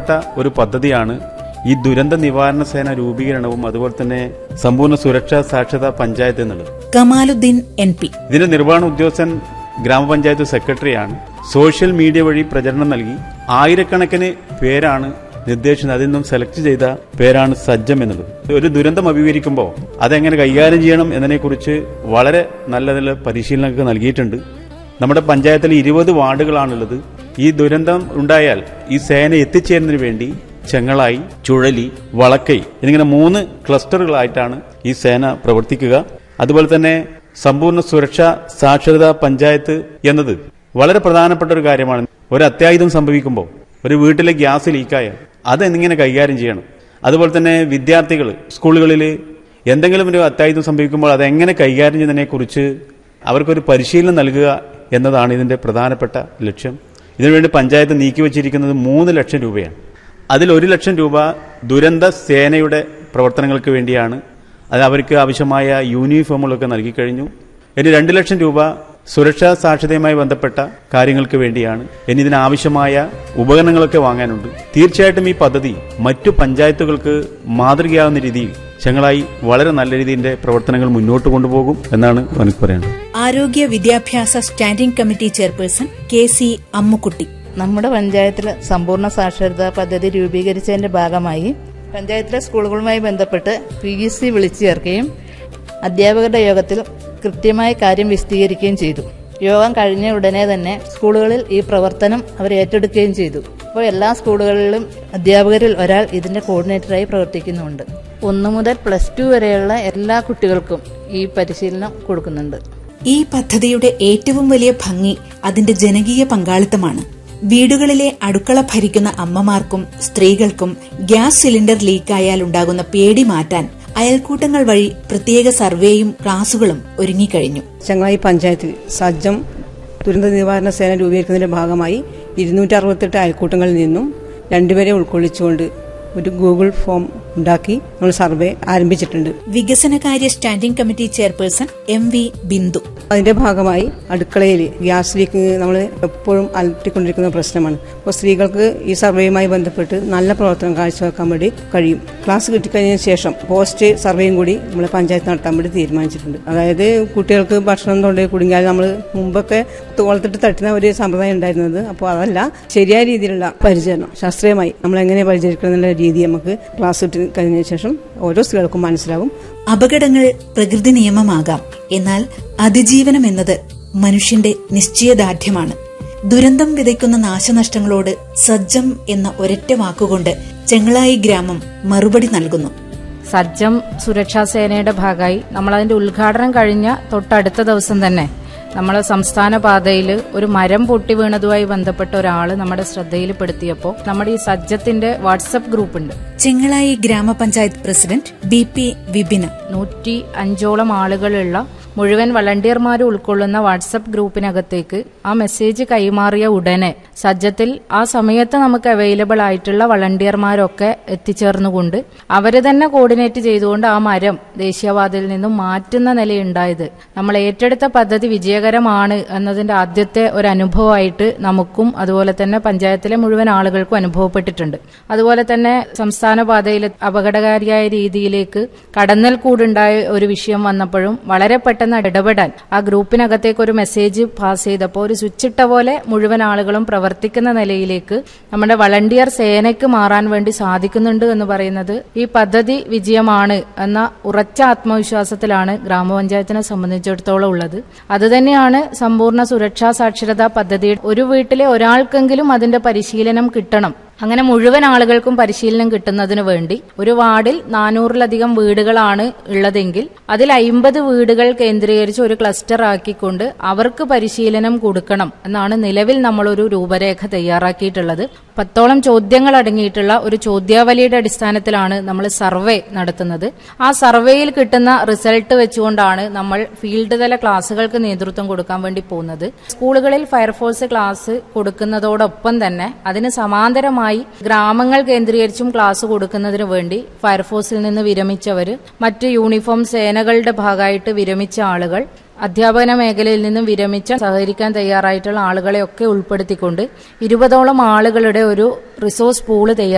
പ്രധാനപ്പെട്ട ഒരു പദ്ധതിയാണ് ഈ ദുരന്ത നിവാരണ സേന രൂപീകരണവും അതുപോലെ തന്നെ സമ്പൂർണ്ണ സുരക്ഷാ സാക്ഷരതാ പഞ്ചായത്ത് എന്നുള്ളത് കമാലുദ്ദീൻ എൻ പി ഇതിന്റെ നിർവഹണ ഉദ്യോഗസ്ഥൻ ഗ്രാമപഞ്ചായത്ത് സെക്രട്ടറിയാണ് സോഷ്യൽ മീഡിയ വഴി പ്രചരണം നൽകി ആയിരക്കണക്കിന് പേരാണ് നിർദ്ദേശിച്ചത് അതിൽ നിന്നും സെലക്ട് ചെയ്ത പേരാണ് സജ്ജം എന്നുള്ളത് ഒരു ദുരന്തം അഭിമുഖീകരിക്കുമ്പോൾ അതെങ്ങനെ കൈകാര്യം ചെയ്യണം എന്നതിനെക്കുറിച്ച് വളരെ നല്ല നല്ല പരിശീലനമൊക്കെ നൽകിയിട്ടുണ്ട് നമ്മുടെ പഞ്ചായത്തിൽ ഇരുപത് വാർഡുകളാണുള്ളത് ഈ ദുരന്തം ഉണ്ടായാൽ ഈ സേന എത്തിച്ചേരുന്നതിന് വേണ്ടി ചെങ്ങളായി ചുഴലി വളക്കൈ എന്നിങ്ങനെ മൂന്ന് ക്ലസ്റ്ററുകളായിട്ടാണ് ഈ സേന പ്രവർത്തിക്കുക അതുപോലെ തന്നെ സമ്പൂർണ്ണ സുരക്ഷാ സാക്ഷരതാ പഞ്ചായത്ത് എന്നത് വളരെ പ്രധാനപ്പെട്ട ഒരു കാര്യമാണ് ഒരു അത്യാഹിതം സംഭവിക്കുമ്പോൾ ഒരു വീട്ടിലെ ഗ്യാസ് ലീക്കായാൽ അതെങ്ങനെ കൈകാര്യം ചെയ്യണം അതുപോലെ തന്നെ വിദ്യാർത്ഥികൾ സ്കൂളുകളിൽ എന്തെങ്കിലും ഒരു അത്യാഹിതം സംഭവിക്കുമ്പോൾ അതെങ്ങനെ കൈകാര്യം ചെയ്യുന്നതിനെ കുറിച്ച് അവർക്കൊരു പരിശീലനം നൽകുക എന്നതാണ് ഇതിന്റെ പ്രധാനപ്പെട്ട ലക്ഷ്യം ഇതിനുവേണ്ടി പഞ്ചായത്ത് നീക്കിവച്ചിരിക്കുന്നത് മൂന്ന് ലക്ഷം രൂപയാണ് അതിൽ ഒരു ലക്ഷം രൂപ ദുരന്ത സേനയുടെ പ്രവർത്തനങ്ങൾക്ക് വേണ്ടിയാണ് അത് അവർക്ക് ആവശ്യമായ യൂണിഫോമുകളൊക്കെ നൽകി കഴിഞ്ഞു ഇനി രണ്ട് ലക്ഷം രൂപ സുരക്ഷാ സാക്ഷരതയുമായി ബന്ധപ്പെട്ട കാര്യങ്ങൾക്ക് വേണ്ടിയാണ് ഇനി ഇതിനാവശ്യമായ ഉപകരണങ്ങളൊക്കെ വാങ്ങാനുണ്ട് തീർച്ചയായിട്ടും ഈ പദ്ധതി മറ്റു പഞ്ചായത്തുകൾക്ക് മാതൃകയാവുന്ന രീതിയിൽ ഞങ്ങളായി വളരെ നല്ല രീതിയിൽ പ്രവർത്തനങ്ങൾ മുന്നോട്ട് കൊണ്ടുപോകും എന്നാണ് എനിക്ക് പറയാനുള്ളത് ആരോഗ്യ വിദ്യാഭ്യാസ standing committee chairperson K C Ammukutty നമ്മുടെ പഞ്ചായത്തിൽ സമ്പൂർണ്ണ സാക്ഷരതാ പദ്ധതി രൂപീകരിച്ചതിന്റെ ഭാഗമായി പഞ്ചായത്തിലെ സ്കൂളുകളുമായി ബന്ധപ്പെട്ട് പി ഇ സി വിളിച്ചു ചേർക്കുകയും അധ്യാപകരുടെ യോഗത്തിൽ കൃത്യമായ കാര്യം വിശദീകരിക്കുകയും ചെയ്തു യോഗം കഴിഞ്ഞ ഉടനെ തന്നെ സ്കൂളുകളിൽ ഈ പ്രവർത്തനം അവർ ഏറ്റെടുക്കുകയും ചെയ്തു അപ്പോൾ എല്ലാ സ്കൂളുകളിലും അധ്യാപകരിൽ ഒരാൾ ഇതിന്റെ കോർഡിനേറ്ററായി പ്രവർത്തിക്കുന്നുണ്ട് ഒന്നു മുതൽ പ്ലസ് ടു വരെയുള്ള എല്ലാ കുട്ടികൾക്കും ഈ പരിശീലനം കൊടുക്കുന്നുണ്ട് ഈ പദ്ധതിയുടെ ഏറ്റവും വലിയ ഭംഗി അതിന്റെ ജനകീയ പങ്കാളിത്തമാണ് വീടുകളിലെ അടുക്കള ഭരിക്കുന്ന അമ്മമാർക്കും സ്ത്രീകൾക്കും ഗ്യാസ് സിലിണ്ടർ ലീക്കായാൽ ഉണ്ടാകുന്ന പേടി മാറ്റാൻ അയൽക്കൂട്ടങ്ങൾ വഴി പ്രത്യേക സർവേയും ക്ലാസുകളും ഒരുങ്ങിക്കഴിഞ്ഞു ചങ്ങായി പഞ്ചായത്തിൽ സജ്ജം ദുരന്ത നിവാരണ സേന രൂപീകരിക്കുന്നതിന്റെ ഭാഗമായി ഇരുന്നൂറ്റി അറുപത്തെട്ട് അയൽക്കൂട്ടങ്ങളിൽ നിന്നും രണ്ടുപേരെ ഉൾക്കൊള്ളിച്ചുകൊണ്ട് ഒരു ഗൂഗിൾ ഫോം ഉണ്ടാക്കി നമ്മൾ സർവേ ആരംഭിച്ചിട്ടുണ്ട് വികസനകാര്യ standing committee chairperson M V Bindu അതിന്റെ ഭാഗമായി അടുക്കളയിൽ ഗ്യാസ് ലീക്ക് നമ്മൾ എപ്പോഴും അലട്ടിക്കൊണ്ടിരിക്കുന്ന പ്രശ്നമാണ് അപ്പോൾ സ്ത്രീകൾക്ക് ഈ സർവേയുമായി ബന്ധപ്പെട്ട് നല്ല പ്രവർത്തനം കാഴ്ചവെക്കാൻ വേണ്ടി കഴിയും ക്ലാസ് കിട്ടിക്കഴിഞ്ഞതിന് ശേഷം പോസ്റ്റ് സർവേയും കൂടി നമ്മൾ പഞ്ചായത്ത് നടത്താൻ വേണ്ടി തീരുമാനിച്ചിട്ടുണ്ട് അതായത് കുട്ടികൾക്ക് ഭക്ഷണം തൊണ്ടേ കുടുങ്ങിയാൽ നമ്മൾ മുമ്പൊക്കെ തോളത്തിട്ട് തട്ടുന്ന ഒരു സമ്പ്രദായം ഉണ്ടായിരുന്നത് അപ്പോൾ അതല്ല ശരിയായ രീതിയിലുള്ള പരിചരണം ശാസ്ത്രീയമായി നമ്മൾ എങ്ങനെ പരിചരിക്കണം എന്നുള്ള രീതി നമുക്ക് ക്ലാസ് കിട്ടി കഴിഞ്ഞതിന് ശേഷം ഓരോ സ്ത്രീകൾക്കും മനസ്സിലാവും അപകടങ്ങൾ പ്രകൃതി നിയമമാകാം എന്നാൽ അതിജീവനം എന്നത് മനുഷ്യന്റെ നിശ്ചയദാർഢ്യമാണ് ദുരന്തം വിതയ്ക്കുന്ന നാശനഷ്ടങ്ങളോട് സജ്ജം എന്ന ഒരൊറ്റ വാക്കുകൊണ്ട് ചെങ്ങളായി ഗ്രാമം മറുപടി നൽകുന്നു സജ്ജം സുരക്ഷാ സേനയുടെ ഭാഗമായി നമ്മളതിന്റെ ഉദ്ഘാടനം കഴിഞ്ഞ തൊട്ടടുത്ത ദിവസം തന്നെ നമ്മളെ സംസ്ഥാന പാതയിൽ ഒരു മരം പൊട്ടി വീണതുമായി ബന്ധപ്പെട്ട ഒരാൾ നമ്മുടെ ശ്രദ്ധയിൽപ്പെടുത്തിയപ്പോൾ നമ്മുടെ ഈ സജ്ജത്തിന്റെ വാട്സപ്പ് ഗ്രൂപ്പ് ഉണ്ട് ചെങ്ങളായി ഗ്രാമപഞ്ചായത്ത് പ്രസിഡന്റ് ബി പി വിപിന നൂറ്റി അഞ്ചോളം ആളുകളുള്ള മുഴുവൻ വളണ്ടിയർമാരും ഉൾക്കൊള്ളുന്ന വാട്സപ്പ് ഗ്രൂപ്പിനകത്തേക്ക് ആ മെസ്സേജ് കൈമാറിയ ഉടനെ സജ്ജത്തിൽ ആ സമയത്ത് നമുക്ക് അവൈലബിൾ ആയിട്ടുള്ള വളണ്ടിയർമാരൊക്കെ എത്തിച്ചേർന്നുകൊണ്ട് അവര് തന്നെ കോർഡിനേറ്റ് ചെയ്തുകൊണ്ട് ആ മരം ദേശീയപാതയിൽ നിന്നും മാറ്റുന്ന നിലയുണ്ടായത് നമ്മൾ ഏറ്റെടുത്ത പദ്ധതി വിജയകരമാണ് എന്നതിന്റെ ആദ്യത്തെ ഒരു അനുഭവമായിട്ട് നമുക്കും അതുപോലെ തന്നെ പഞ്ചായത്തിലെ മുഴുവൻ ആളുകൾക്കും അനുഭവപ്പെട്ടിട്ടുണ്ട് അതുപോലെ തന്നെ സംസ്ഥാന പാതയിൽ അപകടകാരിയായ രീതിയിലേക്ക് കടന്നൽ കൂടുണ്ടായ ഒരു വിഷയം വന്നപ്പോഴും വളരെ പെട്ടെന്ന് ഇടപെടാൻ ആ ഗ്രൂപ്പിനകത്തേക്ക് ഒരു മെസ്സേജ് പാസ് ചെയ്തപ്പോൾ ഒരു സ്വിച്ച് ഇട്ട പോലെ മുഴുവൻ ആളുകളും പ്രവർത്തിക്കുന്ന നിലയിലേക്ക് നമ്മുടെ വളണ്ടിയർ സേനയ്ക്ക് മാറാൻ വേണ്ടി സാധിക്കുന്നുണ്ട് എന്ന് പറയുന്നത് ഈ പദ്ധതി വിജയമാണ് എന്ന ഉറച്ച ആത്മവിശ്വാസത്തിലാണ് ഗ്രാമപഞ്ചായത്തിനെ സംബന്ധിച്ചിടത്തോളം ഉള്ളത് അതുതന്നെയാണ് സമ്പൂർണ്ണ സുരക്ഷാ സാക്ഷരതാ പദ്ധതി ഒരു വീട്ടിലെ ഒരാൾക്കെങ്കിലും അതിന്റെ പരിശീലനം കിട്ടണം അങ്ങനെ മുഴുവൻ ആളുകൾക്കും പരിശീലനം കിട്ടുന്നതിന് വേണ്ടി ഒരു വാർഡിൽ നാനൂറിലധികം വീടുകളാണ് ഉള്ളതെങ്കിൽ അതിൽ അയിമ്പത് വീടുകൾ കേന്ദ്രീകരിച്ച് ഒരു ക്ലസ്റ്റർ ആക്കിക്കൊണ്ട് അവർക്ക് പരിശീലനം കൊടുക്കണം എന്നാണ് നിലവിൽ നമ്മളൊരു രൂപരേഖ തയ്യാറാക്കിയിട്ടുള്ളത് പത്തോളം ചോദ്യങ്ങൾ അടങ്ങിയിട്ടുള്ള ഒരു ചോദ്യാവലിയുടെ അടിസ്ഥാനത്തിലാണ് നമ്മൾ സർവേ നടത്തുന്നത് ആ സർവേയിൽ കിട്ടുന്ന റിസൾട്ട് വെച്ചുകൊണ്ടാണ് നമ്മൾ ഫീൽഡ് തല ക്ലാസുകൾക്ക് നേതൃത്വം കൊടുക്കാൻ വേണ്ടി പോകുന്നത് സ്കൂളുകളിൽ ഫയർഫോഴ്സ് ക്ലാസ് കൊടുക്കുന്നതോടൊപ്പം തന്നെ അതിന് സമാന്തരമായി ഗ്രാമങ്ങൾ കേന്ദ്രീകരിച്ചും ക്ലാസ് കൊടുക്കുന്നതിന് വേണ്ടി ഫയർഫോഴ്സിൽ നിന്ന് വിരമിച്ചവർ മറ്റ് യൂണിഫോം സേനകളുടെ ഭാഗമായിട്ട് വിരമിച്ച ആളുകൾ അധ്യാപന മേഖലയിൽ നിന്നും വിരമിച്ച സഹകരിക്കാൻ തയ്യാറായിട്ടുള്ള ആളുകളെയൊക്കെ ഉൾപ്പെടുത്തിക്കൊണ്ട് ഇരുപതോളം ആളുകളുടെ ഒരു റിസോഴ്സ് പൂള് തയ്യാറാക്കി